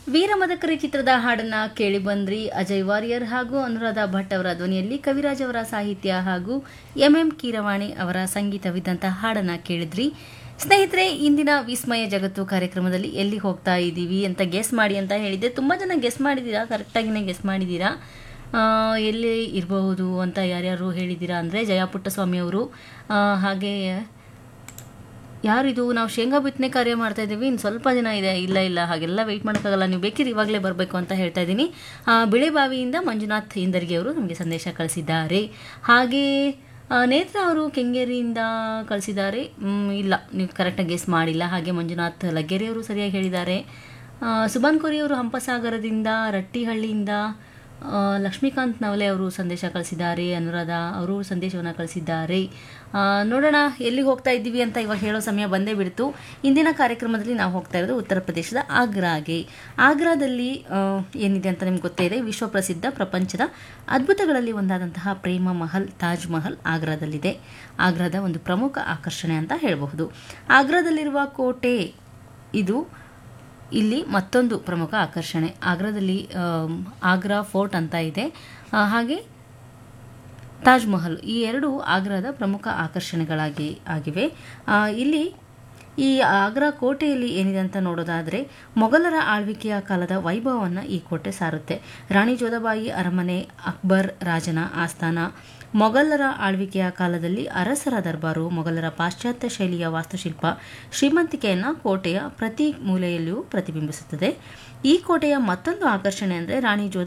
ವೀರಮದಕರಿ ಚಿತ್ರದ ಹಾಡನ್ನ ಕೇಳಿ ಬಂದ್ರಿ ಅಜಯ್ ವಾರಿಯರ್ ಹಾಗೂ ಅನುರಾಧ ಭಟ್ ಅವರ ಧ್ವನಿಯಲ್ಲಿ ಕವಿರಾಜ್ ಅವರ ಸಾಹಿತ್ಯ ಹಾಗೂ ಎಂ ಎಂ ಕೀರವಾಣಿ ಅವರ ಸಂಗೀತವಿದ್ದಂತಹ ಹಾಡನ್ನ ಕೇಳಿದ್ರಿ ಸ್ನೇಹಿತರೆ ಇಂದಿನ ವಿಸ್ಮಯ ಜಗತ್ತು ಕಾರ್ಯಕ್ರಮದಲ್ಲಿ ಎಲ್ಲಿ ಹೋಗ್ತಾ ಇದ್ದೀವಿ ಅಂತ ಗೆಸ್ ಮಾಡಿ ಅಂತ ಹೇಳಿದ್ದೆ ತುಂಬ ಜನ ಗೆಸ್ ಮಾಡಿದ್ದೀರಾ ಕರೆಕ್ಟಾಗಿನೇ ಗೆಸ್ ಮಾಡಿದ್ದೀರಾ ಆ, ಎಲ್ಲಿ ಇರಬಹುದು ಅಂತ ಯಾರ್ಯಾರು ಹೇಳಿದ್ದೀರಾ ಅಂದರೆ ಜಯ ಪುಟ್ಟಸ್ವಾಮಿ ಅವರು ಆ, ಹಾಗೆ ಯಾರಿದು ನಾವು ಶೇಂಗಾ ಬಿತ್ತನೆ ಕಾರ್ಯ ಮಾಡ್ತಾ ಇದ್ದೀವಿ ಇನ್ನು ಸ್ವಲ್ಪ ದಿನ ಇದೆ ಇಲ್ಲ ಇಲ್ಲ ಹಾಗೆಲ್ಲ ವೆಯ್ಟ್ ಮಾಡೋಕ್ಕಾಗಲ್ಲ ನೀವು ಬೇಕಿದ್ರೆ ಇವಾಗಲೇ ಬರಬೇಕು ಅಂತ ಹೇಳ್ತಾ ಇದ್ದೀನಿ ಆ, ಬಿಳೆಬಾವಿಯಿಂದ ಮಂಜುನಾಥ್ ಇಂದರ್ಗಿ ಅವರು ನಮಗೆ ಸಂದೇಶ ಕಳಿಸಿದ್ದಾರೆ ಹಾಗೆ ಆ, ನೇತ್ರ ಅವರು ಕೆಂಗೇರಿಯಿಂದ ಕಳಿಸಿದ್ದಾರೆ ಮ್, ಇಲ್ಲ ನೀವು ಕರೆಕ್ಟಾಗಿ ಗೆಸ್ ಮಾಡಿಲ್ಲ ಹಾಗೆ ಮಂಜುನಾಥ್ ಲಗ್ಗೆರೆ ಅವರು ಸರಿಯಾಗಿ ಹೇಳಿದ್ದಾರೆ ಆ, ಸುಬಾನ್ ಕೋರಿ ಅವರು ಹಂಪಸಾಗರದಿಂದ ರಟ್ಟಿಹಳ್ಳಿಯಿಂದ ಆ, ಲಕ್ಷ್ಮೀಕಾಂತ್ ನವಲೆ ಅವರು ಸಂದೇಶ ಕಳಿಸಿದ್ದಾರೆ ಅನುರಾಧ ಅವರು ಸಂದೇಶವನ್ನು ಕಳಿಸಿದ್ದಾರೆ ಆ, ನೋಡೋಣ ಎಲ್ಲಿಗೆ ಹೋಗ್ತಾ ಇದ್ದೀವಿ ಅಂತ ಇವಾಗ ಹೇಳೋ ಸಮಯ ಬಂದೇ ಬಿಡ್ತು ಇಂದಿನ ಕಾರ್ಯಕ್ರಮದಲ್ಲಿ ನಾವು ಹೋಗ್ತಾ ಇರೋದು ಉತ್ತರ ಪ್ರದೇಶದ ಆಗ್ರಾಗೆ ಆಗ್ರಾದಲ್ಲಿ ಆ, ಏನಿದೆ ಅಂತ ನಿಮ್ಗೆ ಗೊತ್ತೇ ಇದೆ ವಿಶ್ವ ಪ್ರಸಿದ್ಧ ಪ್ರಪಂಚದ ಅದ್ಭುತಗಳಲ್ಲಿ ಒಂದಾದಂತಹ ಪ್ರೇಮ ಮಹಲ್ ತಾಜ್ ಮಹಲ್ ಆಗ್ರಾದಲ್ಲಿದೆ ಆಗ್ರಾದ ಒಂದು ಪ್ರಮುಖ ಆಕರ್ಷಣೆ ಅಂತ ಹೇಳಬಹುದು ಆಗ್ರಾದಲ್ಲಿರುವ ಕೋಟೆ ಇದು ಇಲ್ಲಿ ಮತ್ತೊಂದು ಪ್ರಮುಖ ಆಕರ್ಷಣೆ ಆಗ್ರಾದಲ್ಲಿ ಆಮ್, ಆಗ್ರಾ ಫೋರ್ಟ್ ಅಂತ ಇದೆ ಆ, ಹಾಗೆ ತಾಜ್ ಮಹಲ್ ಈ ಎರಡು ಆಗ್ರಾದ ಪ್ರಮುಖ ಆಕರ್ಷಣೆಗಳಾಗಿ ಆಗಿವೆ ಆ, ಇಲ್ಲಿ ಈ ಆಗ್ರಾ ಕೋಟೆಯಲ್ಲಿ ಏನಿದೆ ಅಂತ ನೋಡೋದಾದರೆ ಮೊಘಲರ ಆಳ್ವಿಕೆಯ ಕಾಲದ ವೈಭವವನ್ನು ಈ ಕೋಟೆ ಸಾರುತ್ತೆ ರಾಣಿ ಜೋಧಾಬಾಯಿ ಅರಮನೆ ಅಕ್ಬರ್ ರಾಜನ ಆಸ್ಥಾನ ಮೊಘಲರ ಆಳ್ವಿಕೆಯ ಕಾಲದಲ್ಲಿ ಅರಸರ ದರ್ಬಾರು ಮೊಘಲರ ಪಾಶ್ಚಾತ್ಯ ಶೈಲಿಯ ವಾಸ್ತುಶಿಲ್ಪ ಶ್ರೀಮಂತಿಕೆಯನ್ನು ಕೋಟೆಯ ಪ್ರತಿ ಮೂಲೆಯಲ್ಲಿಯೂ ಪ್ರತಿಬಿಂಬಿಸುತ್ತದೆ ಈ ಕೋಟೆಯ ಮತ್ತೊಂದು ಆಕರ್ಷಣೆ ಅಂದರೆ ರಾಣಿ ಜೋಧ